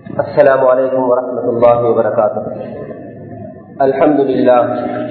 السلام عليكم ورحمة الله وبركاته الحمد لله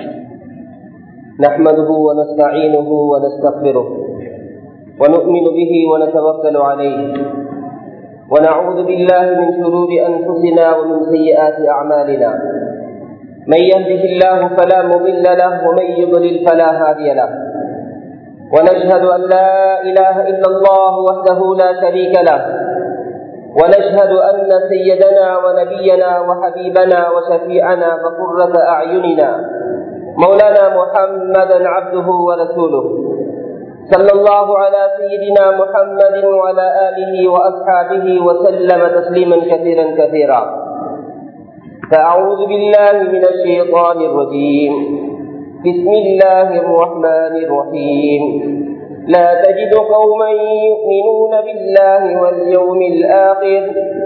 نحمده ونستعينه ونستغفره ونؤمن به ونتوكل عليه ونعوذ بالله من شرور أنفسنا ومن سيئات أعمالنا من يهده الله فلا مضل له ومن يضلل فلا هادي له ونشهد أن لا إله إلا الله وحده لا شريك له ونشهد أن سيدنا ونبينا وحبيبنا وشفيعنا وقرة أعيننا مولانا محمدا عبده ورسوله صلى الله على سيدنا محمد وعلى آله وأصحابه وسلم تسليما كثيرا كثيرا فأعوذ بالله من الشيطان الرجيم بسم الله الرحمن الرحيم لا تجد قوما يؤمنون بالله واليوم الآخر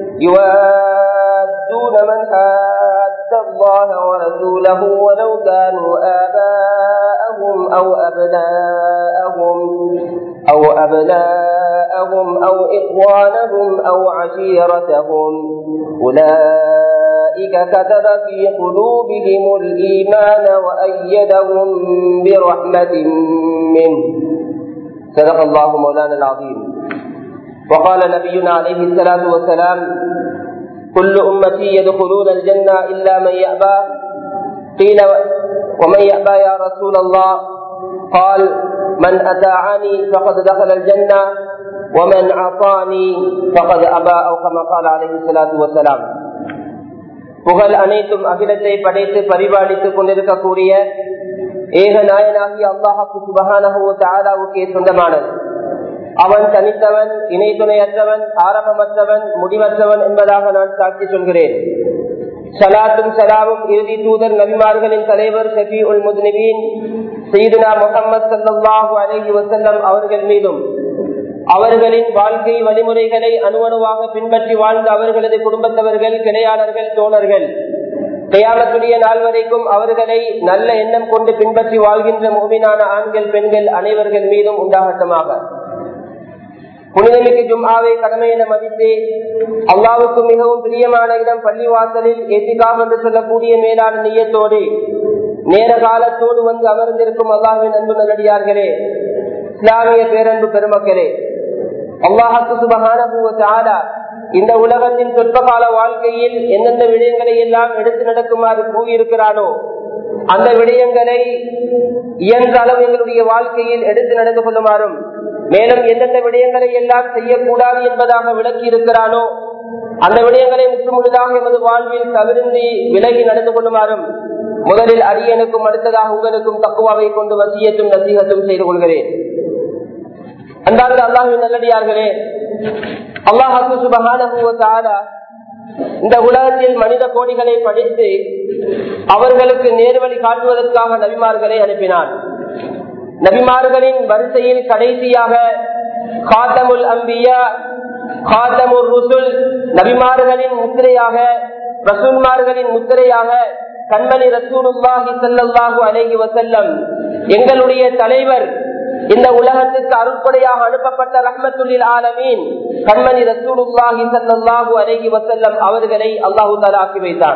يوادون من حاد الله ورسوله ولو كانوا آباءهم أو أبناءهم أو أبناءهم أو إخوانهم أو عشيرتهم أولئك كتب في قلوبهم الإيمان وأيدهم برحمة منه صدق الله مولانا العظيم وقال نبينا عليه الصلاة والسلام كل أمتي يدخلون الجنة إلا من يأبى قيل ومن يأبى يا رسول الله قال من أتاعني فقد دخل الجنة ومن عصاني فقد أبى أو كما قال عليه الصلاة والسلام புகழ் அனைத்தும் அகிலத்தை படைத்து பரிபாலித்துக் கொண்டிருக்கக்கூடிய ஏக நாயனாகி அல்லாஹாக்கு சுபகானவுக்கே சொந்தமானது அவன் தனித்தவன் இணை துணையற்றவன் ஆரம்பமற்றவன் முடிவற்றவன் என்பதாக நான் சாட்சி சொல்கிறேன் சலாத்தும் சலாமும் இறுதி தூதர் நபிமார்களின் தலைவர் ஷபி உல் முத்னிபின் சீதுனா முகமது சல்லாஹூ அலஹி வசல்லம் அவர்கள் மீதும் அவர்களின் வாழ்க்கை வழிமுறைகளை அணுவணுவாக பின்பற்றி வாழ்ந்த அவர்களது குடும்பத்தவர்கள் கிளையாளர்கள் தோழர்கள் கையாளக்கூடிய நாள் வரைக்கும் அவர்களை நல்ல எண்ணம் கொண்டு பின்பற்றி வாழ்கின்ற மூவினான ஆண்கள் பெண்கள் அனைவர்கள் மீதும் உண்டாகட்டமாக புனிதமிக்கு ஜும்ஆவை கடமை என மதித்து அல்லாவுக்கு மிகவும் பிரியமான இடம் பள்ளிவாசலில் எத்திகாம் என்று சொல்லக்கூடிய மேலான நீயத்தோடு நேர காலத்தோடு வந்து அமர்ந்திருக்கும் அல்லாஹின் அன்பு நல்லடியார்களே இஸ்லாமிய பேரன்பு பெருமக்களே அல்லாஹாக்கு சுபகான இந்த உலகத்தின் சொற்பகால வாழ்க்கையில் எந்தெந்த விடயங்களை எல்லாம் எடுத்து நடக்குமாறு கூறியிருக்கிறானோ அந்த விடயங்களை இயன்ற அளவு எங்களுடைய வாழ்க்கையில் எடுத்து நடந்து கொள்ளுமாறும் மேலும் எந்தெந்த விடயங்களை எல்லாம் செய்யக்கூடாது என்பதாக விளக்கி இருக்கிறானோ அந்த விடயங்களை முற்று முழுதாக எமது வாழ்வில் தவிர்ந்து விலகி நடந்து கொள்ளுமாறும் முதலில் அரியனுக்கும் அடுத்ததாக உங்களுக்கும் தக்குவாவை கொண்டு வசியத்தும் நசீகத்தும் செய்து கொள்கிறேன் அன்பார்ந்த அல்லாஹின் நல்லடியார்களே அல்லாஹு சுபகான இந்த உலகத்தில் மனித கோடிகளை படித்து அவர்களுக்கு நேர்வழி காட்டுவதற்காக நபிமார்களை அனுப்பினார் நபிமார்களின் வரிசையில் கடைசியாக காத்தமுல் அம்பியா காத்தமுல் ருசுல் நபிமார்களின் முத்திரையாக ரசூல்மார்களின் முத்திரையாக கண்மணி ரசூலுல்லாஹி சல்லாஹூ அலஹி வசல்லம் எங்களுடைய தலைவர் இந்த உலகத்துக்கு அருட்படையாக அனுப்பப்பட்ட ரஹ்மத்துல்லில் ஆலமீன் கண்மணி ரசூலுல்லாஹி ஸல்லல்லாஹு அலைஹி வஸல்லம் அவர்களை அல்லாஹு தஆலா ஆக்கி வைத்தார்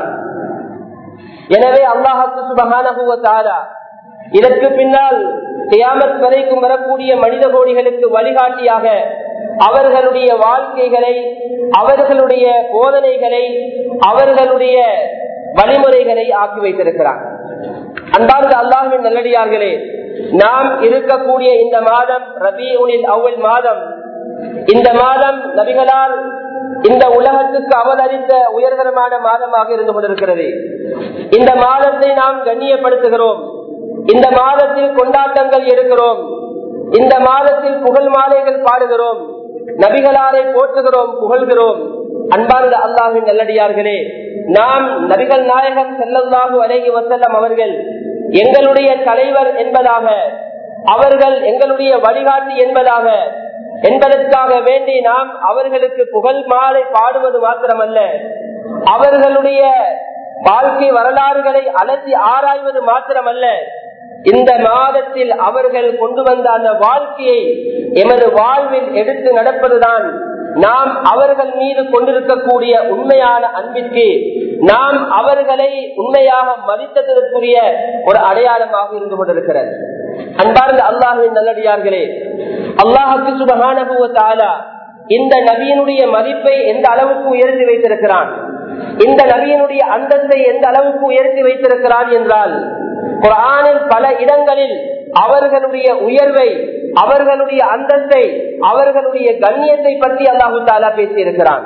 எனவே அல்லாஹ்வுக்கு சுப்ஹானஹு வ தஆலா இதற்கு பின்னால் கியாமத் வரைக்கும் வரக்கூடிய மனித கோடிகளுக்கு வழிகாட்டியாக அவர்களுடைய வாழ்க்கைகளை அவர்களுடைய போதனைகளை அவர்களுடைய வழிமுறைகளை ஆக்கி வைத்திருக்கிறார் அன்பார்ந்த அல்லாஹின் நல்லடியார்களே நாம் இருக்கக்கூடிய இந்த மாதம் ரபி உனில் அவ்வள் மாதம் இந்த மாதம் நபிகளால் இந்த உலகத்துக்கு அவதரித்த உயர்தரமான மாதமாக இருந்து கொண்டிருக்கிறது இந்த மாதத்தை நாம் கண்ணியப்படுத்துகிறோம் இந்த மாதத்தில் கொண்டாட்டங்கள் எடுக்கிறோம் இந்த மாதத்தில் புகழ் மாலைகள் பாடுகிறோம் நபிகளாரை போற்றுகிறோம் புகழ்கிறோம் அன்பார்ந்த அல்லாஹின் நல்லடியார்களே நாம் நபிகள் நாயகம் செல்லல்லாஹு அலைகி வசல்லம் அவர்கள் எங்களுடைய தலைவர் என்பதாக அவர்கள் எங்களுடைய வழிகாட்டி என்பதாக என்பதற்காக வேண்டி நாம் அவர்களுக்கு புகழ் மாலை பாடுவது மாத்திரமல்ல அவர்களுடைய வாழ்க்கை வரலாறுகளை அலசி ஆராய்வது மாத்திரமல்ல இந்த மாதத்தில் அவர்கள் கொண்டு வந்த அந்த வாழ்க்கையை எமது வாழ்வில் எடுத்து நடப்பதுதான் நாம் அவர்கள் மீது கொண்டிருக்கக்கூடிய உண்மையான அன்பிற்கு நாம் அவர்களை உண்மையாக மதித்ததற்குரிய ஒரு அடையாளமாக இருந்து கொண்டிருக்கிறது அன்பார்ந்த அல்லாஹின் நல்லடியார்களே அல்லாஹுக்கு சுபகான இந்த நபியினுடைய மதிப்பை எந்த அளவுக்கு உயர்த்தி வைத்திருக்கிறான் இந்த நபியினுடைய அந்தத்தை எந்த அளவுக்கு உயர்த்தி வைத்திருக்கிறான் என்றால் குரானில் பல இடங்களில் அவர்களுடைய உயர்வை அவர்களுடைய அந்தத்தை அவர்களுடைய கண்ணியத்தை பற்றி அல்லாஹு தாலா பேசியிருக்கிறான்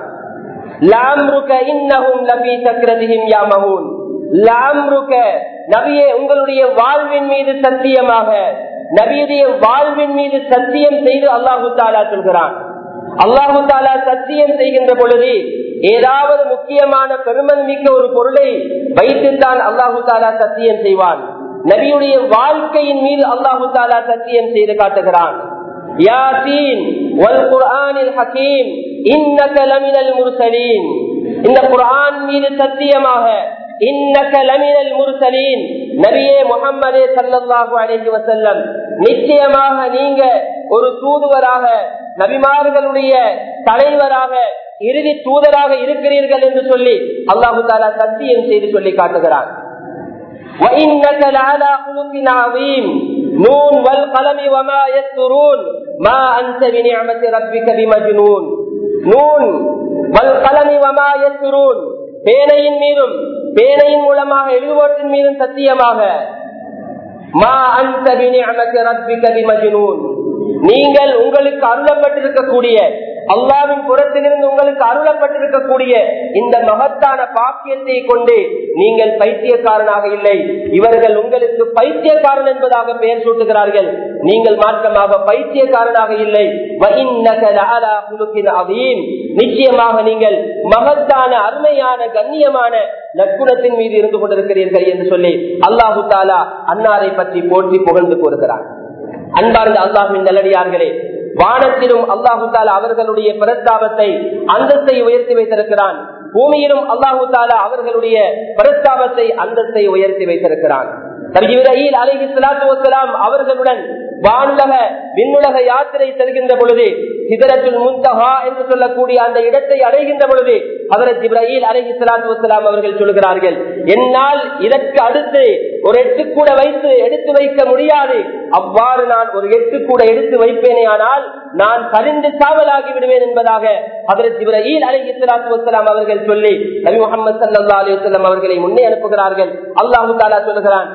நபியே உங்களுடைய வாழ்வின் மீது சத்தியமாக நபியுடைய வாழ்வின் மீது சத்தியம் செய்து அல்லாஹு தாலா சொல்கிறான் அல்லாஹு தாலா சத்தியம் செய்கின்ற பொழுது ஏதாவது முக்கியமான பெருமன் மிக்க ஒரு பொருளை வைத்துத்தான் அல்லாஹு தாலா சத்தியம் செய்வான் நபியுடைய வாழ்க்கையின் மீது அல்லாஹு தாலா சத்தியம் செய்து காட்டுகிறான் யாசீன் வல் குர்ஆனில் ஹகீம் இன்னக லமினல் முர்சலீன் இந்த குர்ஆன் மீது சத்தியமாக இன்னக லமினல் முர்சலீன் நபியே முஹம்மதே ஸல்லல்லாஹு அலைஹி வஸல்லம் நிச்சயமாக நீங்க ஒரு தூதுவராக நபிமார்களுடைய தலைவராக இறுதி தூதராக இருக்கிறீர்கள் என்று சொல்லி அல்லாஹு தாலா சத்தியம் செய்து சொல்லி காட்டுகிறான் وإنك لعلى خلق عظيم نون والقلم وما يسطرون ما أنت بنعمة ربك بمجنون نون والقلم وما يسطرون பேனையின் மீதும் பேனையின் மூலமாக எழுதுவோட்டின் மீதும் சத்தியமாக மா அந்த நீங்கள் உங்களுக்கு அருளப்பட்டிருக்கக்கூடிய அல்லாவின் புறத்திலிருந்து உங்களுக்கு அருளப்பட்டிருக்கக்கூடிய இந்த மகத்தான பாக்கியத்தை கொண்டு நீங்கள் பைத்தியக்காரனாக இல்லை இவர்கள் உங்களுக்கு பைத்தியக்காரன் என்பதாக பெயர் சூட்டுகிறார்கள் நீங்கள் மாற்றமாக பைத்தியக்காரனாக இல்லை நிச்சயமாக நீங்கள் மகத்தான அருமையான கண்ணியமான நற்குணத்தின் மீது இருந்து கொண்டிருக்கிறீர்கள் என்று சொல்லி அல்லாஹு தாலா அன்னாரை பற்றி போற்றி புகழ்ந்து கூறுகிறார் அன்பார்ந்த அல்லாஹின் நல்லடியார்களே வானத்திலும் அல்லாஹு தாலா அவர்களுடைய பிரஸ்தாபத்தை அந்தத்தை உயர்த்தி வைத்திருக்கிறான் பூமியிலும் அல்லாஹு தாலா அவர்களுடைய பிரஸ்தாபத்தை அந்தத்தை உயர்த்தி வைத்திருக்கிறான் அலஹி சலாத்து வசலாம் அவர்களுடன் வானுலக விண்ணுலக யாத்திரை செல்கின்ற பொழுது சிதறத்தில் முந்தகா என்று சொல்லக்கூடிய அந்த இடத்தை அடைகின்ற பொழுது அதற்கு இப்ராஹில் அலஹி சலாத்து வசலாம் அவர்கள் சொல்கிறார்கள் என்னால் இதற்கு அடுத்து ஒரு எட்டு கூட வைத்து எடுத்து வைக்க முடியாது அவ்வாறு நான் ஒரு எட்டு கூட எடுத்து வைப்பேனே ஆனால் நான் சரிந்து சாவலாகி விடுவேன் என்பதாக அதற்கு இப்ராஹில் அலஹி சலாத்து வசலாம் அவர்கள் சொல்லி நபி முகமது சல்லா அலி வசலம் அவர்களை முன்னே அனுப்புகிறார்கள் அல்லாஹு தாலா சொல்லுகிறான்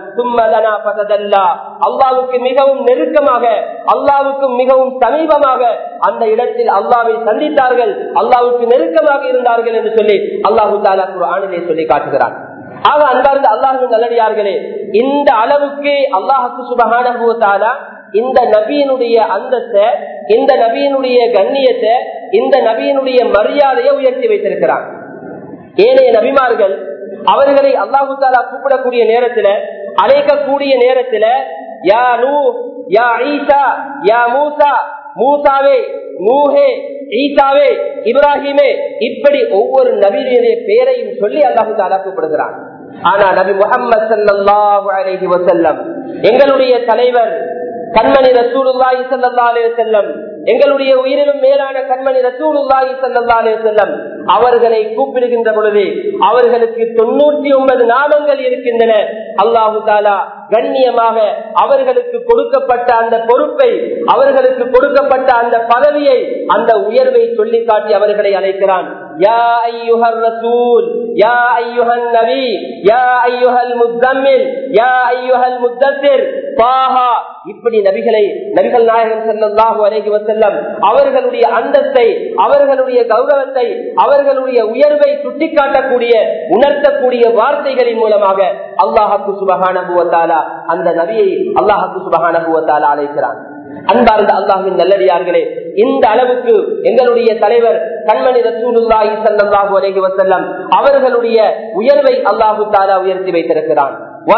அல்லாவுக்கு மிகவும் நெருக்கமாக அல்லாவுக்கு மிகவும் சமீபமாக அந்த இடத்தில் அல்லாவை சந்தித்தார்கள் அல்லாவுக்கு நெருக்கமாக இருந்தார்கள் என்று சொல்லி அல்லாஹு தாலா ஆணிலே சொல்லி காட்டுகிறார் ஆக அன்பார்ந்த அல்லாஹு நல்லடியார்களே இந்த அளவுக்கு அல்லாஹுக்கு சுபகான இந்த நபியினுடைய அந்தத்தை இந்த நபியினுடைய கண்ணியத்தை இந்த நபியினுடைய மரியாதையை உயர்த்தி வைத்திருக்கிறார் ஏனைய நபிமார்கள் அவர்களை அல்லாஹு தாலா கூப்பிடக்கூடிய நேரத்துல அழைக்கக்கூடிய நேரத்துல யா நூ யா ஈசா யா மூசா மூசாவே நூஹே ஈசாவே இப்ராஹிமே இப்படி ஒவ்வொரு நபியினுடைய பெயரையும் சொல்லி அல்லாஹு தாலா கூப்பிடுகிறான் ஆனா நபி முகமது சல்லாஹு அலைஹி வசல்லம் எங்களுடைய தலைவர் கண்மணி ரசூலுல்லாஹி ஸல்லல்லாஹு அலைஹி வஸல்லம் எங்களுடைய உயிரிலும் மேலான கண்மணி ரசூலுல்லாஹி ஸல்லல்லாஹு அலைஹி வஸல்லம் அவர்களை கூப்பிடுகின்ற பொழுது அவர்களுக்கு தொண்ணூற்றி ஒன்பது நாமங்கள் இருக்கின்றன அல்லாஹு தாலா கண்ணியமாக அவர்களுக்கு கொடுக்கப்பட்ட அந்த பொறுப்பை அவர்களுக்கு கொடுக்கப்பட்ட அந்த பதவியை அந்த உயர்வை சொல்லி காட்டி அவர்களை அழைக்கிறான் யா ஐயுஹர் ரசூல் யா ஐயுஹன் நபி யா ஐயுஹல் முத்தம்மில் யா ஐயுஹல் முத்தத்திர் பாஹா இப்படி நபிகளை நபிகள் நாயகம் செல்லாஹு அலைஹி வசல்லம் அவர்களுடைய அந்தத்தை அவர்களுடைய கௌரவத்தை அவர்களுடைய உயர்வை சுட்டிக்காட்டக்கூடிய உணர்த்தக்கூடிய வார்த்தைகளின் மூலமாக அல்லாஹாக்கு சுபகானுவத்தாலா அந்த நபியை அல்லாஹாக்கு சுபகானுவத்தாலா அழைக்கிறான் அன்பார்ந்த அல்லாஹின் நல்லடியார்களே இந்த அளவுக்கு எங்களுடைய தலைவர் கண்மணி ரசூலுல்லாஹி ஸல்லல்லாஹு அலைஹி வஸல்லம் அவர்களுடைய உயர்வை அல்லாஹு தாலா உயர்த்தி வைத்திருக்கிறான்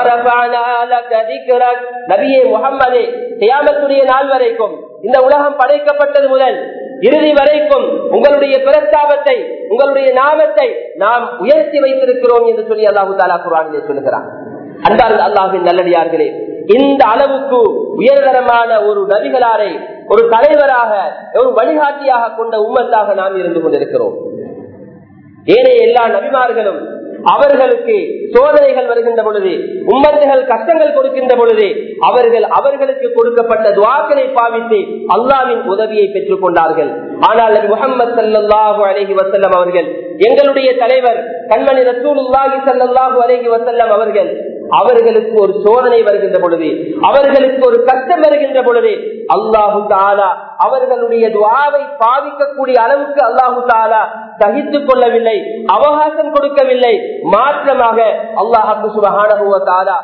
நபியே முகம்மதே தியாமத்துடைய நாள் வரைக்கும் இந்த உலகம் படைக்கப்பட்டது முதல் இறுதி வரைக்கும் உங்களுடைய பிரஸ்தாபத்தை உங்களுடைய நாமத்தை நாம் உயர்த்தி வைத்திருக்கிறோம் என்று சொல்லி அல்லாஹு தாலா குரானிலே சொல்லுகிறான் அன்பார்ந்த அல்லாஹின் நல்லடியார்களே இந்த அளவுக்கு உயர்தரமான ஒரு நபிகளாரை ஒரு தலைவராக ஒரு வழிகாட்டியாக கொண்ட உம்மத்தாக நாம் இருந்து கொண்டிருக்கிறோம் ஏனைய எல்லா நபிமார்களும் அவர்களுக்கு சோதனைகள் வருகின்ற பொழுது உம்மத்துகள் கஷ்டங்கள் கொடுக்கின்ற பொழுது அவர்கள் அவர்களுக்கு கொடுக்கப்பட்ட துவாக்களை பாவித்து அல்லாவின் உதவியை பெற்றுக் கொண்டார்கள் ஆனால் நபி முகமது சல்லாஹூ அலஹி வசல்லம் அவர்கள் எங்களுடைய தலைவர் கண்மணி ரசூலுல்லாஹி சல்லாஹூ அலஹி வசல்லம் அவர்கள் அவர்களுக்கு ஒரு சோதனை வருகின்ற பொழுது அவர்களுக்கு ஒரு கஷ்டம் வருகின்ற பொழுது அல்லாஹு தாலா அவர்களுடைய துவாவை பாவிக்கக்கூடிய அளவுக்கு அல்லாஹு தாலா சகித்துக் கொள்ளவில்லை அவகாசம் கொடுக்கவில்லை மாற்றமாக அல்லாஹு சுபஹானா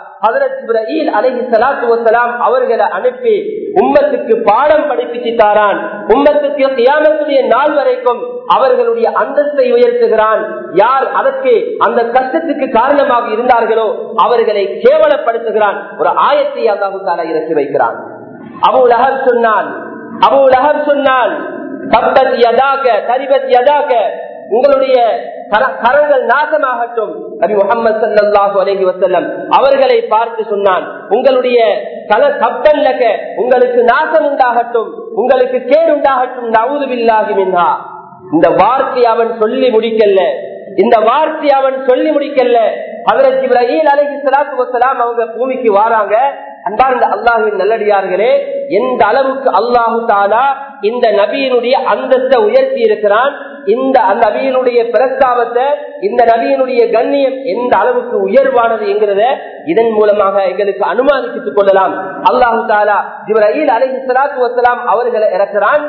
அவர்களை அனுப்பி உம்மத்துக்கு பாடம் படிப்பிச்சு தாரான் உம்மத்துக்கு தியானத்துடைய நாள் வரைக்கும் அவர்களுடைய அந்தஸ்தை உயர்த்துகிறான் யார் அதற்கு அந்த கஷ்டத்துக்கு காரணமாக இருந்தார்களோ அவர்களை கேவலப்படுத்துகிறான் ஒரு ஆயத்தை அல்லாஹு தாலா இறக்கி வைக்கிறான் அபு லஹர் சொன்னான் அபு லஹர் சொன்னான் தப்பத் யதாக தரிபத் யதாக உங்களுடைய கரங்கள் நாசமாகட்டும் நபி முகமது சல்லாஹூ அலஹி வசல்லம் அவர்களை பார்த்து சொன்னான் உங்களுடைய கல தப்பல்லக உங்களுக்கு நாசம் உண்டாகட்டும் உங்களுக்கு கேடு உண்டாகட்டும் நவுதுபில்லாகி மின்ஹா இந்த வார்த்தை அவன் சொல்லி முடிக்கல இந்த வார்த்தை அவன் சொல்லி முடிக்கல அதற்கு இப்ராஹிம் அலஹி சலாத்து வசலாம் அவங்க பூமிக்கு வாராங்க அன்பார்ந்த அல்லாஹுவின் நல்லடியார்களே எந்த அளவுக்கு அல்லாஹு தாலா இந்த நபியினுடைய அந்தஸ்தை உயர்த்தி இருக்கிறான் இந்த நபியினுடைய பிரஸ்தாபத்தை இந்த நபியினுடைய கண்ணியம் எந்த அளவுக்கு உயர்வானது என்கிறத இதன் மூலமாக எங்களுக்கு அனுமானித்துக் கொள்ளலாம் அல்லாஹு தாலா ஜிப்ரஹீல் அலஹி சலாத்து வசலாம் அவர்களை இறக்கிறான்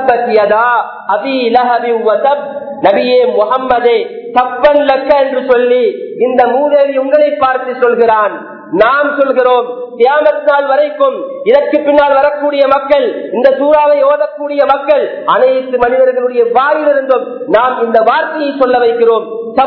நபியே முகம்மதே தப்பன் லக்க என்று சொல்லி இந்த மூதேவி உங்களை பார்த்து சொல்கிறான் நாம் சொல்கிறோம் தியாமத் நாள் வரைக்கும் இதற்கு பின்னால் வரக்கூடிய மக்கள் இந்த சூறாவை ஓதக்கூடிய மக்கள் அனைத்து மனிதர்களுடைய வாயிலிருந்தும் நாம் இந்த வார்த்தையை சொல்ல வைக்கிறோம்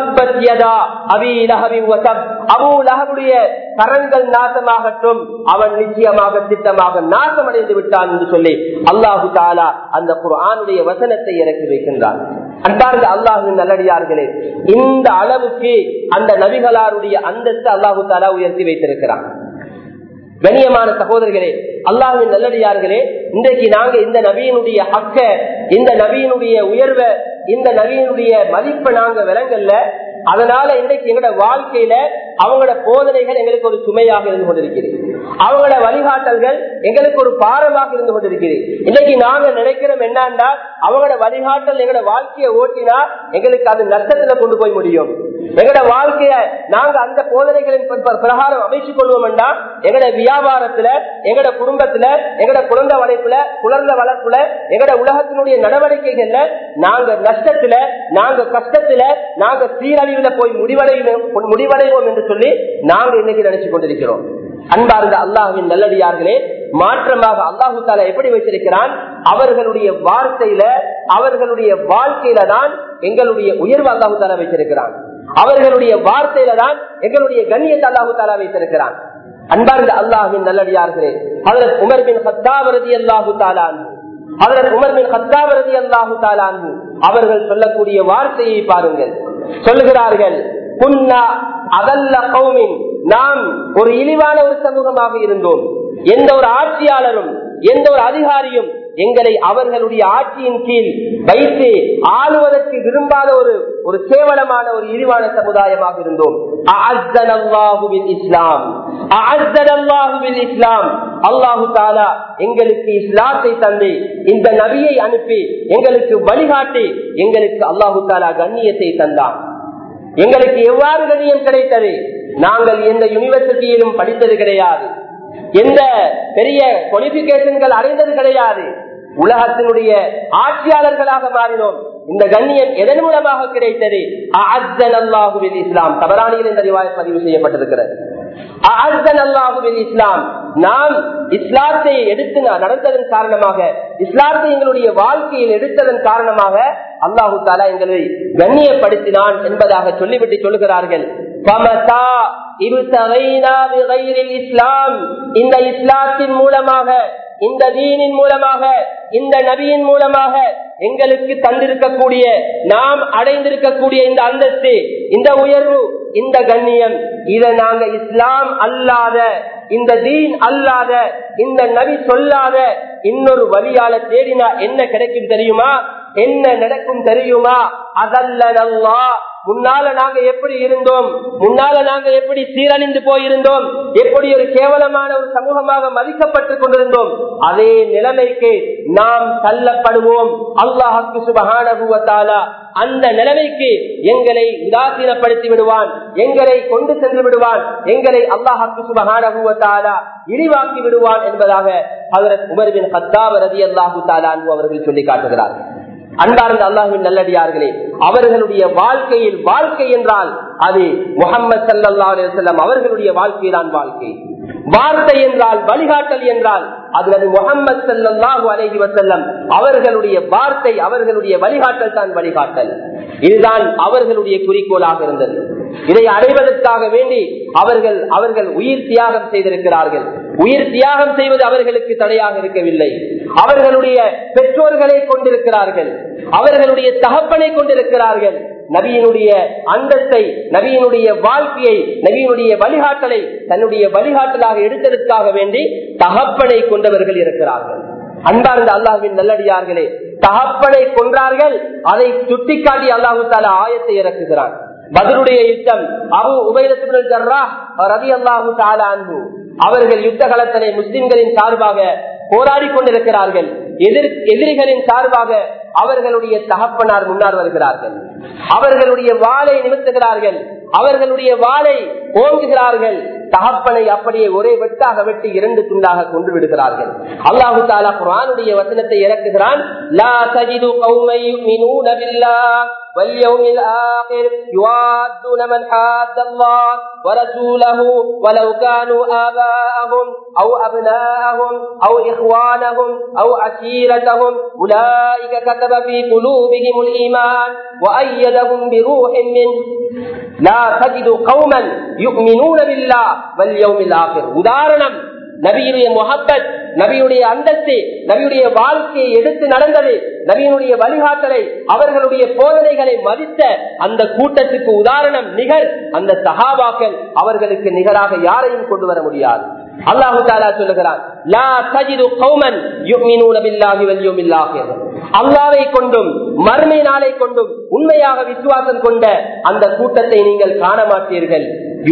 கரங்கள் நாசமாகட்டும் அவன் நிச்சயமாக திட்டமாக நாசமடைந்து விட்டான் என்று சொல்லி அல்லாஹு தாலா அந்த குரானுடைய வசனத்தை இறக்கி வைக்கின்றான் அன்பார்ந்த அல்லாஹின் நல்லடியார்களே இந்த அளவுக்கு அந்த நபிகளாருடைய அந்தஸ்து அல்லாஹு தாலா உயர்த்தி வைத்திருக்கிறான் கண்ணியமான சகோதரர்களே அல்லாஹின் நல்லடியார்களே இன்றைக்கு நாங்க இந்த நபியினுடைய ஹக்க இந்த நபியினுடைய உயர்வை இந்த நபியினுடைய மதிப்பை நாங்க விலங்கல்ல அதனால இன்றைக்கு எங்களோட வாழ்க்கையில அவங்களோட போதனைகள் எங்களுக்கு ஒரு சுமையாக இருந்து கொண்டிருக்கிறது அவங்களோட வழிகாட்டல்கள் எங்களுக்கு ஒரு பாரமாக இருந்து கொண்டிருக்கிறது இன்னைக்கு நாங்க நினைக்கிறோம் என்னன்னா அவங்களோட வழிகாட்டல் எங்களோட வாழ்க்கையை ஓட்டினா எங்களுக்கு அது நஷ்டத்துல கொண்டு போய் முடியும் எங்களோட வாழ்க்கைய நாங்க அந்த போதனைகளின் பிரகாரம் அமைச்சுக் கொள்வோம் எங்களோட வியாபாரத்துல எங்களோட குடும்பத்துல எங்களோட குழந்தை வளர்ப்புல குழந்தை வளர்ப்புல எங்களோட உலகத்தினுடைய நடவடிக்கைகள்ல நாங்க நஷ்டத்துல நாங்க கஷ்டத்துல நாங்க சீரழிவுல போய் முடிவடைவோம் முடிவடைவோம் என்று சொல்லி நாங்க இன்னைக்கு நினைச்சு கொண்டிருக்கிறோம் அன்பார்ந்த அல்லாஹுவின் நல்லடியார்களே மாற்றமாக அல்லாஹு தாலா எப்படி வைத்திருக்கிறான் அவர்களுடைய வார்த்தையில அவர்களுடைய வாழ்க்கையில தான் எங்களுடைய உயர்வு அல்லாஹு தாலா வைத்திருக்கிறான் அவர்களுடைய வார்த்தையில தான் எங்களுடைய கண்ணியத்தை அல்லாஹு தாலா வைத்திருக்கிறான் அன்பார்ந்த அல்லாஹின் நல்லடியார்களே அதில் உமர் பின் ஹத்தாவரதி அல்லாஹு தாலான் அதில் உமர் பின் ஹத்தாவரதி அல்லாஹு தாலான் அவர்கள் சொல்லக்கூடிய வார்த்தையை பாருங்கள் சொல்லுகிறார்கள் புன்னா அதல்ல கௌமின் நாம் ஒரு இழிவான ஒரு சமூகமாக இருந்தோம் எந்த ஒரு ஆட்சியாளரும் எந்த ஒரு அதிகாரியும் எங்களை அவர்களுடைய ஆட்சியின் கீழ் வைத்து ஆளுவதற்கு விரும்பாத ஒரு ஒரு கேவலமான ஒரு இழிவான சமுதாயமாக இருந்தோம் இஸ்லாம் இஸ்லாம் அல்லாஹு தாலா எங்களுக்கு இஸ்லாத்தை தந்து இந்த நபியை அனுப்பி எங்களுக்கு வழிகாட்டி எங்களுக்கு அல்லாஹு தாலா கண்ணியத்தை தந்தான் எங்களுக்கு எவ்வாறு கண்ணியம் கிடைத்தது நாங்கள் எந்த யூனிவர்சிட்டியிலும் படித்தது கிடையாது எந்த பெரிய குவாலிபிகேஷன்கள் அடைந்தது கிடையாது உலகத்தினுடைய ஆட்சியாளர்களாக மாறினோம் இந்த கண்ணியம் எதன் மூலமாக கிடைத்தது அல்லாஹுவின் இஸ்லாம் தபரானியில் இந்த ரிவாய் பதிவு செய்யப்பட்டிருக்கிறது இஸ்லாம் நாம் இஸ்லாத்தை எடுத்து நடந்ததன் காரணமாக இஸ்லாத்தை எங்களுடைய வாழ்க்கையில் எடுத்ததன் காரணமாக அல்லாஹு தாலா எங்களை கண்ணியப்படுத்தினான் என்பதாக சொல்லிவிட்டு சொல்லுகிறார்கள் இஸ்லாம் இந்த இஸ்லாத்தின் மூலமாக இந்த தீனின் மூலமாக இந்த நபியின் மூலமாக எங்களுக்கு தந்திருக்கக்கூடிய நாம் அடைந்திருக்கக்கூடிய இந்த அந்தஸ்து இந்த உயர்வு இந்த கண்ணியம் இதை நாங்க இஸ்லாம் அல்லாத இந்த தீன் அல்லாத இந்த நபி சொல்லாத இன்னொரு வழியால தேடினா என்ன கிடைக்கும் தெரியுமா என்ன நடக்கும் தெரியுமா அதல்லா முன்னால நாங்க எப்படி இருந்தோம் முன்னால நாங்க எப்படி சீரழிந்து போயிருந்தோம் எப்படி ஒரு கேவலமான ஒரு சமூகமாக மதிக்கப்பட்டுக் கொண்டிருந்தோம் அதே நிலைமைக்கு நாம் தள்ளப்படுவோம் அல்லாஹுக்கு சுபகான அந்த நிலைமைக்கு எங்களை உதாசீனப்படுத்தி விடுவான் எங்களை கொண்டு சென்று விடுவான் எங்களை அல்லாஹுக்கு சுபகான இழிவாக்கி விடுவான் என்பதாக அதற்கு உமர்வின் ஹத்தாப் ரதி அல்லாஹு தாலா அவர்கள் சொல்லி காட்டுகிறார்கள் அன்பார்ந்த அல்லாஹின் நல்லடியார்களே அவர்களுடைய வாழ்க்கையில் வாழ்க்கை என்றால் அது முகமது சல்லா அலுவலம் அவர்களுடைய வாழ்க்கை தான் வாழ்க்கை வார்த்தை என்றால் வழிகாட்டல் என்றால் அது அது முகமது சல்லாஹு அலஹி வசல்லம் அவர்களுடைய வார்த்தை அவர்களுடைய வழிகாட்டல் தான் வழிகாட்டல் இதுதான் அவர்களுடைய குறிக்கோளாக இருந்தது இதை அடைவதற்காக வேண்டி அவர்கள் அவர்கள் உயிர் தியாகம் செய்திருக்கிறார்கள் உயிர் தியாகம் செய்வது அவர்களுக்கு தடையாக இருக்கவில்லை அவர்களுடைய பெற்றோர்களை கொண்டிருக்கிறார்கள் அவர்களுடைய தகப்பனை கொண்டிருக்கிறார்கள் நபியினுடைய அந்தத்தை நபியினுடைய வாழ்க்கையை நபியினுடைய வழிகாட்டலை தன்னுடைய வழிகாட்டலாக எடுத்ததற்காக வேண்டி தகப்பனை கொண்டவர்கள் இருக்கிறார்கள் அன்பார்ந்த அல்லாஹின் நல்லடியார்களே தகப்பனை கொன்றார்கள் அதை சுட்டிக்காட்டி அல்லாஹு தாலா ஆயத்தை இறக்குகிறான் பதிலுடைய யுத்தம் அபு உபயத்துடன் ரவி அல்லாஹு தாலா அன்பு அவர்கள் யுத்த களத்தனை முஸ்லிம்களின் சார்பாக போராடி கொண்டிருக்கிறார்கள் எதிர் எதிரிகளின் சார்பாக அவர்களுடைய தகப்பனார் முன்னார் வருகிறார்கள் அவர்களுடைய வாளை நிமித்துகிறார்கள் அவர்களுடைய வாளை ஓங்குகிறார்கள் தகப்பனை அப்படியே ஒரே வெட்டாக வெட்டி இரண்டு துண்டாக கொண்டு விடுகிறார்கள் அல்லாஹு தாலா குரானுடைய வசனத்தை இறக்குகிறான் லா தஜிது கௌமை மினூன பில்லாஹ் واليوم الآخر يوادون من حاد الله ورسوله ولو كانوا آباءهم أو أبناءهم أو إخوانهم أو عشيرتهم أولئك كتب في قلوبهم الإيمان وأيدهم بروح منه لا تجد قوما يؤمنون بالله واليوم الآخر உதாரணம் நபியுடைய முகப்பத் நபியுடைய அந்தஸ்து நபியுடைய வாழ்க்கையை எடுத்து நடந்தது நபியினுடைய வழிகாட்டலை அவர்களுடைய போதனைகளை மதித்த அந்த கூட்டத்துக்கு உதாரணம் நிகர் அந்த சகாபாக்கள் அவர்களுக்கு நிகராக யாரையும் கொண்டு வர முடியாது அல்லாஹு தாலா சொல்லுகிறான் அல்லாவை கொண்டும் மறுமை நாளை கொண்டும் உண்மையாக விசுவாசம் கொண்ட அந்த கூட்டத்தை நீங்கள் காண மாட்டீர்கள்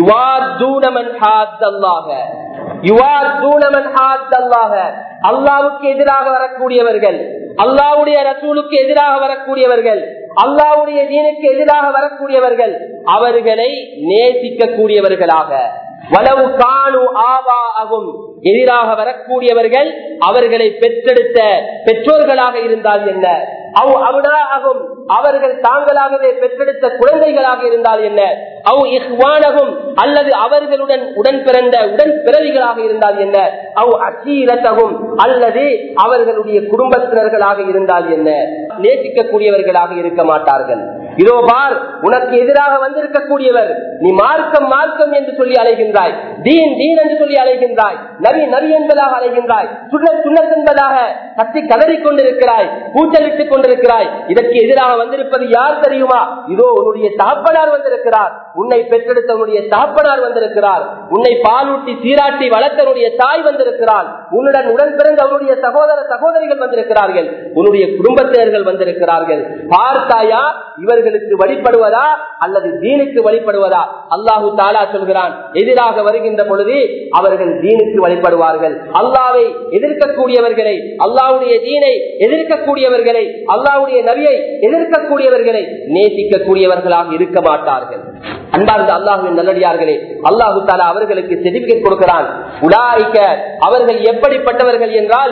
அல்லாவுக்கு எதிராக வரக்கூடியவர்கள் அல்லாவுடைய ரசூலுக்கு எதிராக வரக்கூடியவர்கள் அல்லாவுடைய தீனுக்கு எதிராக வரக்கூடியவர்கள் அவர்களை நேசிக்க கூடியவர்களாக வலவு காணு ஆவா ஆகும் எதிராக வரக்கூடியவர்கள் அவர்களை பெற்றெடுத்த பெற்றோர்களாக இருந்தால் என்ன அவ் அவனாகும் அவர்கள் தாங்களாகவே பெற்றெடுத்த குழந்தைகளாக இருந்தால் என்ன அவ் இஹ்வானகும் அல்லது அவர்களுடன் உடன் பிறந்த உடன் பிறவிகளாக இருந்தால் என்ன அவ் அச்சீரத்தகும் அல்லது அவர்களுடைய குடும்பத்தினர்களாக இருந்தால் என்ன நேசிக்கக்கூடியவர்களாக இருக்க மாட்டார்கள் இதோ பார் உனக்கு எதிராக வந்திருக்கக்கூடியவர் நீ மார்க்கம் மார்க்கம் என்று சொல்லி அலைகின்றாய் தீன் தீன் என்று சொல்லி அலைகின்றாய் நபி நபி என்பதாக அலைகின்றாய் சுண்ண சுண்ணத் என்பதாக கத்தி கதறிக் கொண்டிருக்கிறாய் கூச்சலிட்டுக் கொண்டிருக்கிறாய் இதற்கு எதிராக வந்திருப்பது யார் தெரியுமா இதோ உன்னுடைய தகப்பனார் வந்திருக்கிறார் உன்னை பெற்றெடுத்த உன்னுடைய தகப்பனார் வந்திருக்கிறார் உன்னை பாலூட்டி சீராட்டி வளர்த்தனுடைய தாய் வந்திருக்கிறார் உன்னுடன் உடன் பிறந்த அவருடைய சகோதர சகோதரிகள் வந்திருக்கிறார்கள் உன்னுடைய குடும்பத்தினர்கள் வந்திருக்கிறார்கள் பார்த்தாயா இவர்களுக்கு வழிபடுவதா அல்லது தீனுக்கு வழிபடுவதா அல்லாஹு தாலா சொல்கிறான் எதிராக வருகின்ற பொழுது அவர்கள் தீனுக்கு வழிபடுவார்கள் அல்லாவை எதிர்க்கக்கூடியவர்களை அல்லாவுடைய தீனை எதிர்க்கக்கூடியவர்களை அல்லாவுடைய நபியை எதிர்க்கக்கூடியவர்களை நேசிக்கக்கூடியவர்களாக இருக்க மாட்டார்கள் அன்பார்ந்த அல்லாஹுவின் நல்லடியார்களே அல்லாஹு தாலா அவர்களுக்கு செடிபிகேட் கொடுக்கிறான் உலாய்க்க அவர்கள் எப்படிப்பட்டவர்கள் என்றால்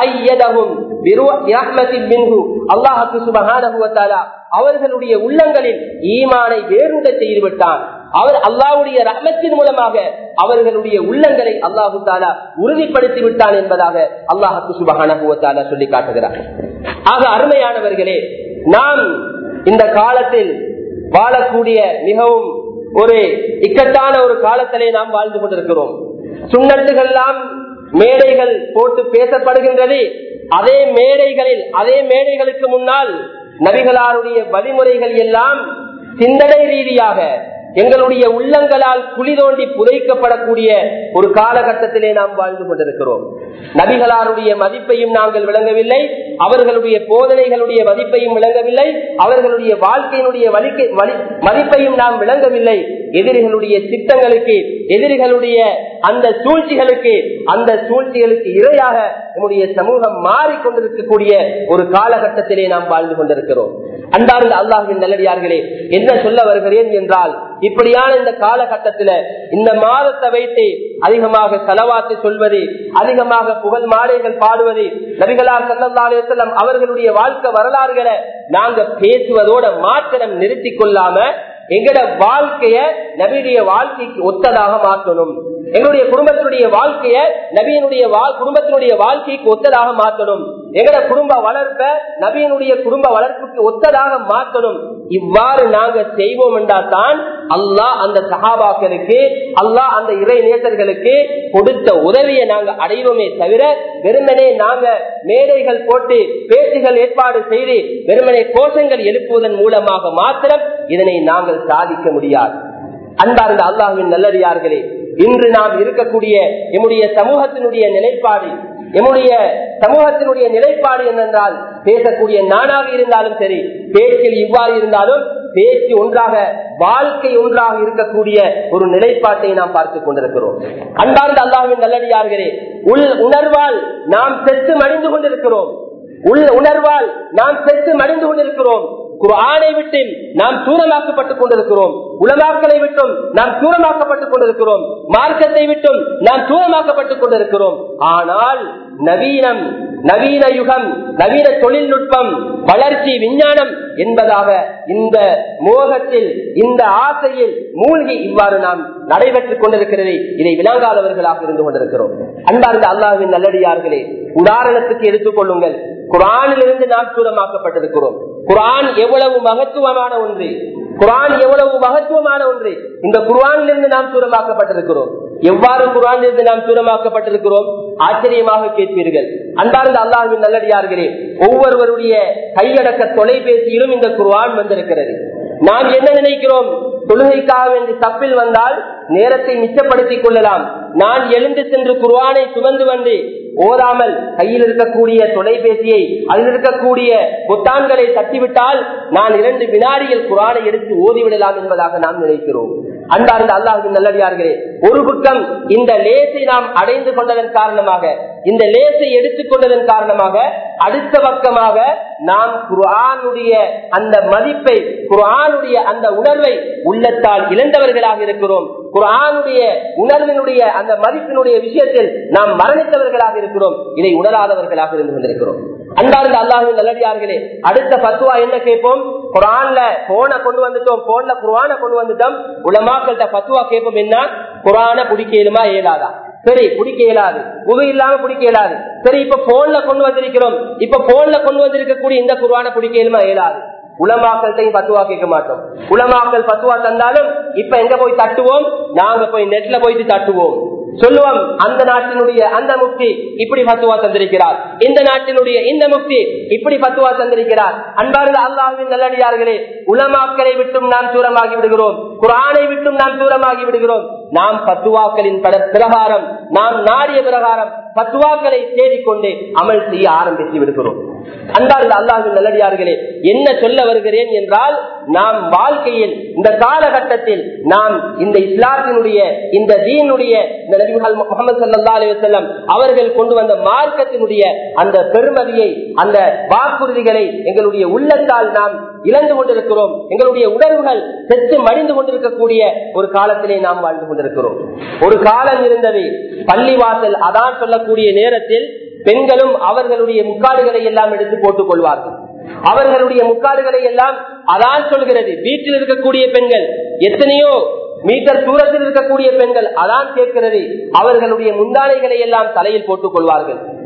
அல்லாஹு சுபகான அவர்களுடைய உள்ளங்களில் ஈமானை வேறுட செய்து விட்டான் அவர் அல்லாவுடைய ரஹமத்தின் மூலமாக அவர்களுடைய உள்ளங்களை அல்லாஹு தாலா உறுதிப்படுத்தி விட்டான் என்பதாக அல்லாஹு சுபகான சொல்லி காட்டுகிறார் ஆக அருமையானவர்களே நாம் இந்த காலத்தில் வாழக்கூடிய மிகவும் ஒரு இக்கட்டான ஒரு காலத்திலே நாம் வாழ்ந்து கொண்டிருக்கிறோம் சுண்ணத்துகள் எல்லாம் மேடைகள் போட்டு பேசப்படுகின்றது அதே மேடைகளில் அதே மேடைகளுக்கு முன்னால் நபிகளாருடைய வழிமுறைகள் எல்லாம் சிந்தனை ரீதியாக எங்களுடைய உள்ளங்களால் குழி தோண்டி புதைக்கப்படக்கூடிய ஒரு காலகட்டத்திலே நாம் வாழ்ந்து கொண்டிருக்கிறோம் நபிகளாருடைய மதிப்பையும் நாங்கள் விளங்கவில்லை அவர்களுடைய போதனைகளுடைய மதிப்பையும் விளங்கவில்லை அவர்களுடைய வாழ்க்கையினுடைய வலிக்கை வலி மதிப்பையும் நாம் விளங்கவில்லை எதிரிகளுடைய திட்டங்களுக்கு எதிரிகளுடைய அந்த சூழ்ச்சிகளுக்கு அந்த சூழ்ச்சிகளுக்கு இரையாக நம்முடைய சமூகம் மாறிக்கொண்டிருக்கக்கூடிய ஒரு காலகட்டத்திலே நாம் வாழ்ந்து கொண்டிருக்கிறோம் அன்பார்ந்த அல்லாஹின் நல்லடியார்களே என்ன சொல்ல வருகிறேன் என்றால் இப்படியான இந்த காலகட்டத்தில் இந்த மாதத்தை வைத்து அதிகமாக செலவாத்து சொல்வது அதிகமாக புகழ் மாலைகள் பாடுவது நபிகளார் செல்லம் அவர்களுடைய வாழ்க்கை வரலாறுகளை நாங்க பேசுவதோட மாத்திரம் நிறுத்தி கொள்ளாம எங்கட வாழ்க்கைய நபியுடைய வாழ்க்கைக்கு ஒத்ததாக மாற்றணும் எங்களுடைய குடும்பத்தினுடைய வாழ்க்கைய நபியினுடைய குடும்பத்தினுடைய வாழ்க்கைக்கு ஒத்ததாக மாற்றணும் எங்கட குடும்ப வளர்ப்ப நபியினுடைய குடும்ப வளர்ப்புக்கு ஒத்ததாக மாற்றணும் இவ்வாறு நாங்க செய்வோம் என்றால் தான் அல்லாஹ் அந்த சகாபாக்களுக்கு அல்லாஹ் அந்த இறை நேசர்களுக்கு கொடுத்த உதவியை நாங்க அடைவோமே தவிர வெறுமனே நாங்க மேடைகள் போட்டு பேச்சுகள் ஏற்பாடு செய்து வெறுமனே கோஷங்கள் எழுப்புவதன் மூலமாக மாத்திரம் இதனை நாங்கள் சாதிக்க முடியாது அன்பார்ந்த அல்லாஹுவின் நல்லடியார்களே இன்று நாம் இருக்கக்கூடிய எம்முடைய சமூகத்தினுடைய நிலைப்பாடு எம்முடைய சமூகத்தினுடைய நிலைப்பாடு என்னென்றால் பேசக்கூடிய நானாக இருந்தாலும் சரி பேச்சில் இவ்வாறு இருந்தாலும் பேச்சு ஒன்றாக வாழ்க்கை ஒன்றாக இருக்கக்கூடிய ஒரு நிலைப்பாட்டை நாம் பார்த்துக் கொண்டிருக்கிறோம் அன்பார்ந்த அல்லாஹின் நல்லடியார்களே உள் உணர்வால் நாம் செத்து மடிந்து கொண்டிருக்கிறோம் உள் உணர்வால் நாம் செத்து மடிந்து கொண்டிருக்கிறோம் குரானை விட்டு நாம் தூரமாக்கப்பட்டுக் கொண்டிருக்கிறோம் உலமாக்களை விட்டும் நாம் தூரமாக்கப்பட்டுக் கொண்டிருக்கிறோம் மார்க்கத்தை விட்டும் நாம் தூரமாக்கப்பட்டுக் கொண்டிருக்கிறோம் ஆனால் நவீனம் நவீன யுகம் நவீன தொழில்நுட்பம் வளர்ச்சி விஞ்ஞானம் என்பதாக இந்த மோகத்தில் இந்த ஆசையில் மூழ்கி இவ்வாறு நாம் நடைபெற்றுக் கொண்டிருக்கிறது இதை விளங்காதவர்களாக இருந்து கொண்டிருக்கிறோம் அன்பார்ந்த அல்லாஹின் நல்லடியார்களே உதாரணத்துக்கு எடுத்துக் கொள்ளுங்கள் குரானிலிருந்து நாம் தூரமாக்கப்பட்டிருக்கிறோம் குரான் எவ்வளவு மகத்துவமான ஒன்று குரான் எவ்வளவு மகத்துவமான ஒன்று இந்த குரானிலிருந்து நாம் தூரமாக்கப்பட்டிருக்கிறோம் எவ்வாறு குரானிலிருந்து நாம் தூரமாக்கப்பட்டிருக்கிறோம் ஆச்சரியமாக கேட்பீர்கள் அன்பார்ந்த அல்லாஹின் நல்லடியார்களே ஒவ்வொருவருடைய கையடக்க தொலைபேசியிலும் இந்த குர்ஆன் வந்திருக்கிறது நாம் என்ன நினைக்கிறோம் தொழுகைக்காக வேண்டி தப்பில் வந்தால் நேரத்தை மிச்சப்படுத்திக் கொள்ளலாம் நான் எழுந்து சென்று குர்ஆனை சுமந்து வந்து ஓதாமல் கையில் இருக்கக்கூடிய தொலைபேசியை அதில் இருக்கக்கூடிய பொத்தான்களை தட்டிவிட்டால் நான் இரண்டு வினாடிகள் குரானை எடுத்து ஓதிவிடலாம் என்பதாக நாம் நினைக்கிறோம் அன்பார்ந்த அல்லாஹின் நல்லடியார்களே ஒரு பக்கம் இந்த லேசை நாம் அடைந்து கொண்டதன் காரணமாக இந்த லேசை எடுத்துக்கொண்டதன் காரணமாக அடுத்த பக்கமாக நாம் குரானுடைய அந்த மதிப்பை குரானுடைய அந்த உணர்வை உள்ளத்தால் இழந்தவர்களாக இருக்கிறோம் குரானுடைய உணர்வினுடைய அந்த மதிப்பினுடைய விஷயத்தில் நாம் மரணித்தவர்களாக இருக்கிறோம் இதை உணராதவர்களாக இருந்து கொண்டிருக்கிறோம் அன்பார்ந்த அல்லாஹின் நல்லடியார்களே அடுத்த பத்துவா என்ன கேட்போம் குரான்ல போனை கொண்டு வந்துட்டோம் போன்ல குரான கொண்டு வந்துட்டோம் உலமாக்கள்கிட்ட பத்துவா கேட்போம் என்ன குரான பிடிக்க இயலுமா இயலாதா சரி பிடிக்க இயலாது புது இல்லாம பிடிக்க இயலாது சரி இப்ப போன்ல கொண்டு வந்திருக்கிறோம் இப்ப போன்ல கொண்டு வந்திருக்கக்கூடிய இந்த குரான பிடிக்க இயலுமா இயலாது உலமாக்கள்கிட்டையும் பத்துவா கேட்க மாட்டோம் உலமாக்கள் பத்துவா தந்தாலும் இப்ப எங்க போய் தட்டுவோம் நாங்க போய் நெட்ல போயிட்டு தட்டுவோம் சொல்லுவோம் அந்த நாட்டினுடைய அந்த முக்தி இப்படி பத்துவா தந்திருக்கிறார் இந்த நாட்டினுடைய இந்த முக்தி இப்படி பத்துவா தந்திருக்கிறார் அன்பார்ந்த அல்லாஹின் நல்லடியார்களே உலமாக்களை விட்டும் நாம் தூரமாகி விடுகிறோம் குரானை விட்டும் நாம் தூரமாகி விடுகிறோம் நாம் பத்துவாக்களின் பிரகாரம் நாம் நாடிய பிரகாரம் பத்துவாக்களை தேடிக்கொண்டு அமல் செய்ய ஆரம்பித்து விடுகிறோம் அன்பார்ந்த அல்லாஹின் நல்லடியார்களே என்ன சொல்ல வருகிறேன் என்றால் நாம் வாழ்க்கையில் இந்த காலகட்டத்தில் நாம் இந்த இஸ்லாத்தினுடைய இந்த தீனுடைய இந்த நபிகள் முகமது சல்லா அலுவலம் அவர்கள் கொண்டு வந்த மார்க்கத்தினுடைய அந்த பெருமதியை அந்த வாக்குறுதிகளை எங்களுடைய உள்ளத்தால் நாம் இழந்து கொண்டிருக்கிறோம் எங்களுடைய உணர்வுகள் செத்து மடிந்து கொண்டிருக்கக்கூடிய ஒரு காலத்திலே நாம் வாழ்ந்து கொண்டிருக்கிறோம் ஒரு காலம் இருந்தது பள்ளிவாசல் அதான் சொல்லக்கூடிய நேரத்தில் பெண்களும் அவர்களுடைய முக்காடுகளை எல்லாம் எடுத்து போட்டுக் கொள்வார்கள் அவர்களுடைய முக்காடுகளை எல்லாம் அதான் சொல்கிறது வீட்டில் இருக்கக்கூடிய பெண்கள் எத்தனையோ மீட்டர் தூரத்தில் இருக்கக்கூடிய பெண்கள் அதான் கேட்கிறது அவர்களுடைய முந்தானைகளை எல்லாம் தலையில் போட்டுக் கொள்வார்கள்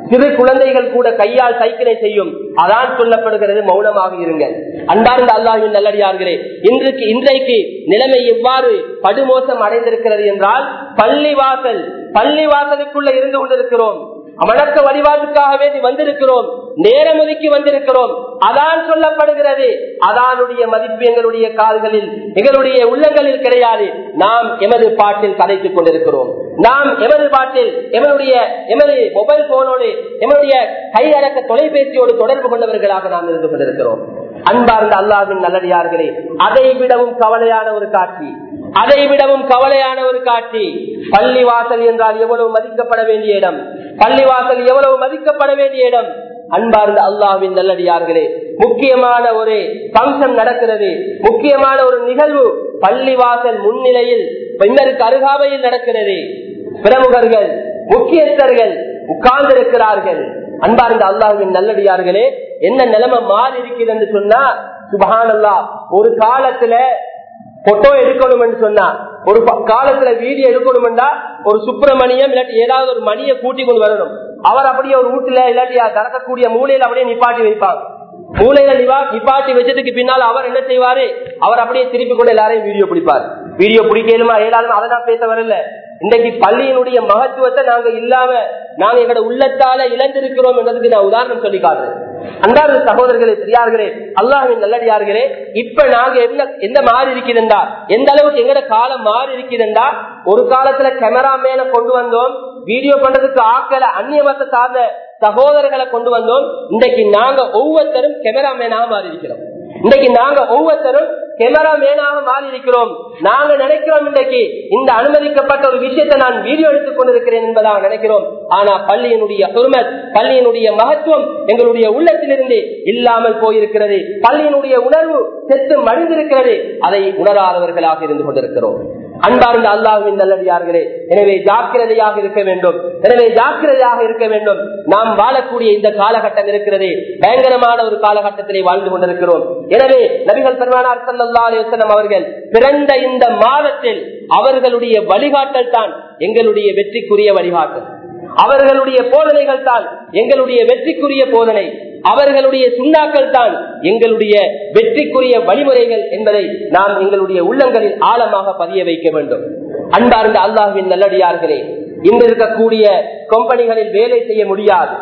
சிறு குழந்தைகள் கூட கையால் சைக்கிளை செய்யும் அதான் சொல்லப்படுகிறது மௌனமாக இருங்கள் அன்பார்ந்த அல்லாஹின் நல்லடியார்களே இன்றைக்கு இன்றைக்கு நிலைமை எவ்வாறு படுமோசம் அடைந்திருக்கிறது என்றால் பள்ளிவாசல் பள்ளிவாசலுக்குள்ள இருந்து கொண்டிருக்கிறோம் வணக்க வழிபாட்டுக்காக வேண்டி வந்திருக்கிறோம் நேரம் ஒதுக்கி வந்திருக்கிறோம் அதான் சொல்லப்படுகிறது அதானுடைய மதிப்பு எங்களுடைய கால்களில் எங்களுடைய உள்ளங்களில் கிடையாது நாம் எமது பாட்டில் கதைத்துக் கொண்டிருக்கிறோம் நாம் எமது பாட்டில் எமனுடைய எமது மொபைல் போனோடு எமனுடைய கையடக்க தொலைபேசியோடு தொடர்பு கொண்டவர்களாக நாம் இருந்து கொண்டிருக்கிறோம் அன்பார்ந்த அல்லாவின் நல்லடியார்களே அதை விடவும் கவலையான ஒரு காட்சி அதை விடவும் கவலையான ஒரு காட்சி பள்ளிவாசல் என்றால் எவ்வளவு மதிக்கப்பட வேண்டிய இடம் பள்ளிவாசல் எவ்வளவு மதிக்கப்பட வேண்டிய இடம் அன்பார்ந்த அல்லாவின் நல்லடியார்களே முக்கியமான ஒரு பங்கன் நடக்கிறது முக்கியமான ஒரு நிகழ்வு பள்ளிவாசல் முன்னிலையில் பெண்ணருக்கு அருகாமையில் நடக்கிறது பிரமுகர்கள் முக்கியஸ்தர்கள் உட்கார்ந்திருக்கிறார்கள் அன்பார்ந்த அல்லாஹுவின் நல்லடியார்களே என்ன நிலைமை மாறி இருக்குது என்று சொன்னா சுபஹானல்லா ஒரு காலத்துல போட்டோ எடுக்கணும் என்று சொன்னா ஒரு காலத்துல வீடியோ எடுக்கணும்டா ஒரு சுப்பிரமணியம் இல்லாட்டி ஏதாவது ஒரு மணியை கூட்டி கொண்டு வரணும் அவர் அப்படியே ஒரு வீட்டுல இல்லாட்டி நடக்கக்கூடிய மூலையில அப்படியே நிப்பாட்டி வைப்பாங்க மூலையில நிவா நிப்பாட்டி வச்சதுக்கு பின்னால் அவர் என்ன செய்வாரு அவர் அப்படியே திருப்பி கொண்டு எல்லாரையும் வீடியோ பிடிப்பார் வீடியோ பிடிக்கலுமா ஏழாலும் அதை தான் பேச வரல இன்றைக்கு பள்ளியினுடைய மகத்துவத்தை நாங்க இல்லாம நாங்க எங்களோட உள்ளத்தால இழந்திருக்கிறோம் என்றதுக்கு நான் உதாரணம் சொல்லி காட்டுறேன் அன்றாட சகோதரர்களே பெரியார்களே அல்லாஹின் நல்லடியார்களே இப்ப நாங்க என்ன எந்த மாறி இருக்கிறதா எந்த அளவுக்கு எங்கட காலம் மாறி இருக்கிறதா ஒரு காலத்துல கேமரா மேல கொண்டு வந்தோம் வீடியோ பண்றதுக்கு ஆக்கல அந்நிய மத்த சார்ந்த சகோதரர்களை கொண்டு வந்தோம் இன்றைக்கு நாங்க ஒவ்வொருத்தரும் கேமரா மேனாக மாறி இருக்கிறோம் இன்றைக்கு நாங்க ஒவ்வொருத்தரும் கேமரா மேனாக மாறி இருக்கிறோம் நாங்க நினைக்கிறோம் இன்றைக்கு இந்த அனுமதிக்கப்பட்ட ஒரு விஷயத்தை நான் வீடியோ எடுத்துக் கொண்டிருக்கிறேன் என்பதாக நினைக்கிறோம் ஆனா பள்ளியினுடைய பொறுமத் பள்ளியினுடைய மகத்துவம் எங்களுடைய உள்ளத்திலிருந்து இல்லாமல் போயிருக்கிறது பள்ளியினுடைய உணர்வு செத்து மடிந்திருக்கிறது அதை உணராதவர்களாக இருந்து கொண்டிருக்கிறோம் அன்பார்ந்த அல்லாஹுவின் நல்லடியார்களே எனவே ஜாக்கிரதையாக இருக்க வேண்டும் எனவே ஜாக்கிரதையாக இருக்க வேண்டும் நாம் வாழக்கூடிய இந்த காலகட்டம் இருக்கிறது பயங்கரமான ஒரு காலகட்டத்திலே வாழ்ந்து கொண்டிருக்கிறோம் எனவே நபிகள் பெருமானார் சல்லா அலிவசனம் அவர்கள் பிறந்த இந்த மாதத்தில் அவர்களுடைய வழிகாட்டல் தான் எங்களுடைய வெற்றிக்குரிய வழிகாட்டல் அவர்களுடைய போதனைகள் தான் எங்களுடைய வெற்றிக்குரிய போதனை அவர்களுடைய சுண்ணாக்கள் தான் எங்களுடைய வெற்றிக்குரிய வழிமுறைகள் என்பதை நாம் எங்களுடைய உள்ளங்களில் ஆழமாக பதிய வைக்க வேண்டும் அன்பார்ந்த அல்லாஹுவின் நல்லடியார்களே இன்று இருக்கக்கூடிய கம்பெனிகளில் வேலை செய்ய முடியாது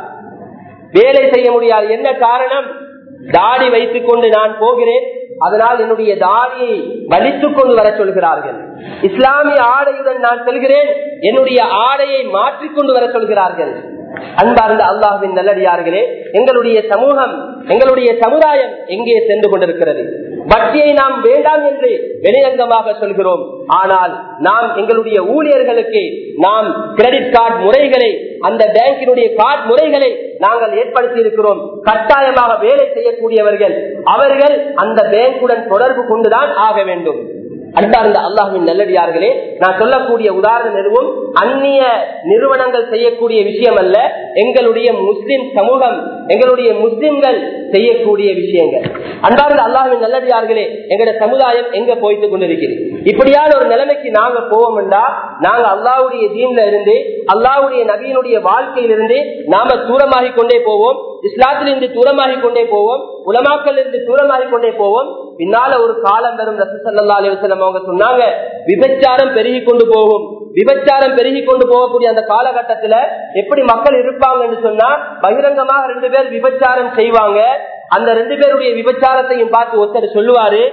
வேலை செய்ய முடியாது என்ன காரணம் தாடி வைத்துக் கொண்டு நான் போகிறேன் அதனால் என்னுடைய தாடியை வலித்துக் கொண்டு வர சொல்கிறார்கள் இஸ்லாமிய ஆடையுடன் நான் செல்கிறேன் என்னுடைய ஆடையை மாற்றிக்கொண்டு வர சொல்கிறார்கள் அன்பார்ந்த அல்லாஹின் நல்லடியார்களே எங்களுடைய சமூகம் எங்களுடைய சமுதாயம் எங்கே சென்று கொண்டிருக்கிறது வட்டியை நாம் வேண்டாம் என்று வெளிரங்கமாக சொல்கிறோம் ஆனால் நாம் எங்களுடைய ஊழியர்களுக்கு நாம் கிரெடிட் கார்டு முறைகளை அந்த பேங்கினுடைய கார்டு முறைகளை நாங்கள் ஏற்படுத்தி இருக்கிறோம் கட்டாயமாக வேலை செய்யக்கூடியவர்கள் அவர்கள் அந்த பேங்குடன் தொடர்பு கொண்டுதான் ஆக வேண்டும் அன்பார்ந்த அல்லாஹின் நல்லடியார்களே நான் சொல்லக்கூடிய உதாரணம் எதுவும் அந்நிய நிறுவனங்கள் செய்யக்கூடிய விஷயம் அல்ல எங்களுடைய முஸ்லிம் சமூகம் எங்களுடைய முஸ்லிம்கள் செய்யக்கூடிய விஷயங்கள் அன்பார்ந்த அல்லாஹின் நல்லடியார்களே எங்களுடைய சமுதாயம் எங்க போயிட்டு கொண்டிருக்கிறது இப்படியான ஒரு நிலைமைக்கு நாங்க போவோம்டா நாங்க அல்லாவுடைய தீன்ல இருந்து அல்லாவுடைய நபியினுடைய வாழ்க்கையிலிருந்து நாம தூரமாகி கொண்டே போவோம் இஸ்லாத்திலிருந்து தூரமாகி கொண்டே போவோம் உலமாக்கல் இருந்து தூரமாகி கொண்டே போவோம் பின்னால ஒரு காலம் வரும் ரசூசல்லா அலிவசலம் அவங்க சொன்னாங்க விபச்சாரம் பெருகி கொண்டு போகும் விபச்சாரம் பெருகி கொண்டு போகக்கூடிய அந்த காலகட்டத்துல எப்படி மக்கள் இருப்பாங்கன்னு சொன்னா பகிரங்கமாக ரெண்டு பேர் விபச்சாரம் செய்வாங்க அந்த ரெண்டு பேருடைய விபச்சாரத்தையும் பார்த்து ஒருத்தர் சொல்லுவாரு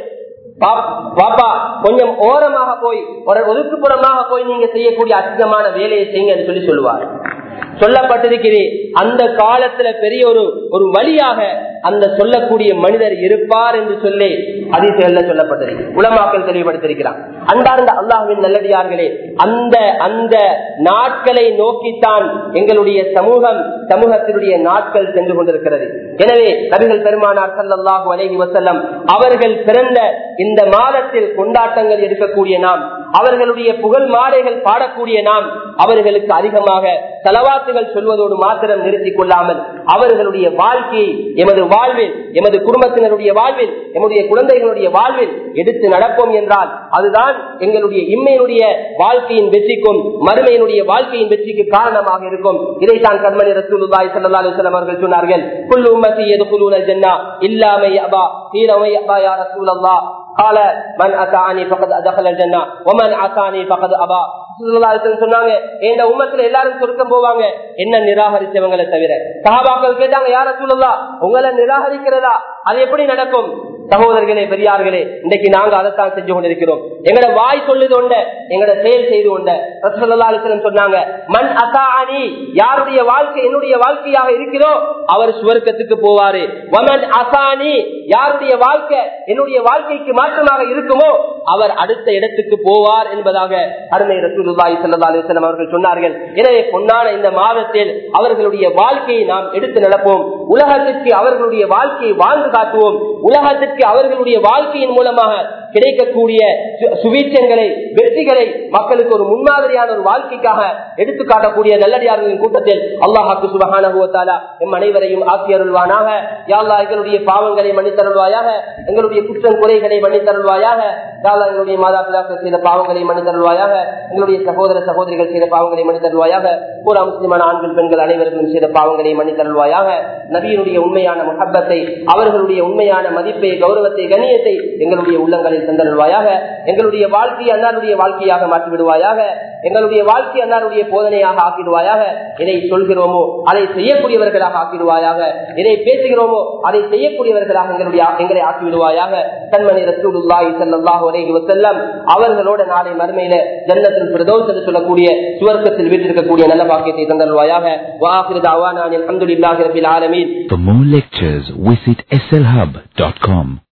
பாப்பா கொஞ்சம் ஓரமாக போய் ஒரு ஒதுக்குப்புறமாக போய் நீங்க செய்யக்கூடிய அதிகமான வேலையை செய்யுங்க சொல்லி சொல்லுவார் சொல்லப்பட்டிருக்கிறேன் அந்த காலத்துல பெரிய ஒரு ஒரு வழியாக அந்த சொல்லக்கூடிய மனிதர் இருப்பார் என்று சொல்லி அதிசயல்ல சொல்லப்பட்டிருக்கு உலமாக்கள் தெளிவுபடுத்திருக்கிறார் அன்பார்ந்த அல்லாஹுவின் நல்லடியார்களே அந்த அந்த நாட்களை நோக்கித்தான் எங்களுடைய சமூகம் சமூகத்தினுடைய நாட்கள் சென்று கொண்டிருக்கிறது எனவே நபிகள் பெருமானார் சல்லாஹூ அலஹி வசல்லம் அவர்கள் பிறந்த இந்த மாதத்தில் கொண்டாட்டங்கள் எடுக்கக்கூடிய நாம் அவர்களுடைய புகழ் மாலைகள் பாடக்கூடிய நாம் அவர்களுக்கு அதிகமாக செலவாத்துகள் சொல்வதோடு மாத்திரம் நிறுத்திக் கொள்ளாமல் அவர்களுடைய வாழ்க்கையை எமது வாழ்வில் எமது குடும்பத்தினருடைய வாழ்வில் எமது குழந்தைகளுடைய வாழ்வில் எடுத்து நடப்போம் என்றால் அதுதான் எங்களுடைய இம்மையினுடைய வாழ்க்கையின் வெற்றிக்கும் மறுமையினுடைய வாழ்க்கையின் வெற்றிக்கு காரணமாக இருக்கும் இதைத்தான் கண்மணி ரசூலுல்லாஹி ஸல்லல்லாஹு அலைஹி வஸல்லம் அவர்கள் சொன்னார்கள் குல் உம்மத்தி யதுகுலூன ஜன்னா இல்லாம யபா கீல யபா யா ரசூலல்லாஹ் قال من اتاني فقد ادخل الجنه ومن عصاني فقد ابى சொன்னாங்க எந்த உம்மத்துல எல்லாரும் சொர்க்கம் போவாங்க என்ன நிராகரிச்சவங்களை தவிர சகாபாக்கள் கேட்டாங்க யார சூழலா உங்களை நிராகரிக்கிறதா அது எப்படி நடக்கும் சகோதரர்களே பெரியார்களே இன்னைக்கு நாங்க அதைத்தான் செஞ்சு கொண்டிருக்கிறோம் எங்கட வாய் சொல்லுது உண்ட எங்கட செயல் செய்து உண்ட ரசூலுல்லாஹி சொன்னாங்க மண் அசானி யாருடைய வாழ்க்கை என்னுடைய வாழ்க்கையாக இருக்கிறோ அவர் சுவர்க்கத்துக்கு போவாரு வமன் அசானி யாருடைய வாழ்க்கை என்னுடைய வாழ்க்கைக்கு மாற்றமாக இருக்குமோ அவர் அடுத்த இடத்துக்கு போவார் என்பதாக அருமை ரசூலுல்லாஹி ஸல்லல்லாஹு அலைஹி வஸல்லம் அவர்கள் சொன்னார்கள் எனவே பொன்னான இந்த மாதத்தில் அவர்களுடைய வாழ்க்கையை நாம் எடுத்து நடப்போம் உலகத்திற்கு அவர்களுடைய வாழ்க்கையை வாழ்ந்து காட்டுவோம் உலகத்திற்கு அவர்களுடைய வாழ்க்கையின் மூலமாக கிடைக்கக்கூடிய சுவீச்சங்களை வெற்றிகளை மக்களுக்கு ஒரு முன்மாதிரியான ஒரு வாழ்க்கைக்காக எடுத்து காட்டக்கூடிய நல்லடியார்களின் கூட்டத்தில் அல்லாஹாக்கு சுபகான எம் அனைவரையும் ஆக்கியருள்வானாக யாழ்லா எங்களுடைய பாவங்களை மன்னித்தருள்வாயாக எங்களுடைய குற்றம் குறைகளை மன்னித்தருள்வாயாக யாழ்லா எங்களுடைய மாதா பிதாக்கள் செய்த பாவங்களை மன்னித்தருள்வாயாக எங்களுடைய சகோதர சகோதரிகள் செய்த பாவங்களை மன்னித்தருள்வாயாக பூரா முஸ்லிமான ஆண்கள் பெண்கள் அனைவருக்கும் செய்த பாவங்களை மன்னித்தருள்வாயாக நபியினுடைய உண்மையான முகப்பத்தை அவர்களுடைய உண்மையான மதிப்பை கௌரவத்தை கண்ணியத்தை எங்களுடைய உள்ளங்களில் தந்தருள்வாயாக எங்களுடைய வாழ்க்கையை அன்னாருடைய வாழ்க்கையாக மாற்றி விடுவாயாக எங்களுடைய வாழ்க்கை அன்னாருடைய போதனையாக ஆக்கிடுவாயாக எதை சொல்கிறோமோ அதை செய்யக்கூடியவர்களாக ஆக்கிடுவாயாக எதை பேசுகிறோமோ அதை செய்யக்கூடியவர்களாக எங்களுடைய எங்களை ஆக்கிவிடுவாயாக கண்மணி ரசூலுல்லாஹி ஸல்லல்லாஹு அலைஹி வஸல்லம் அவர்களோட நாளை மறுமையில ஜன்னத்தில் பிரதோஷ் என்று சொல்லக்கூடிய சுவர்க்கத்தில் வீட்டிருக்கக்கூடிய நல்ல பாக்கியத்தை தந்தருள்வாயாக வாஹிரு தஅவானா அல்ஹம்துலில்லாஹி ரப்பில் ஆலமீன் For more lectures, visit slhub.com.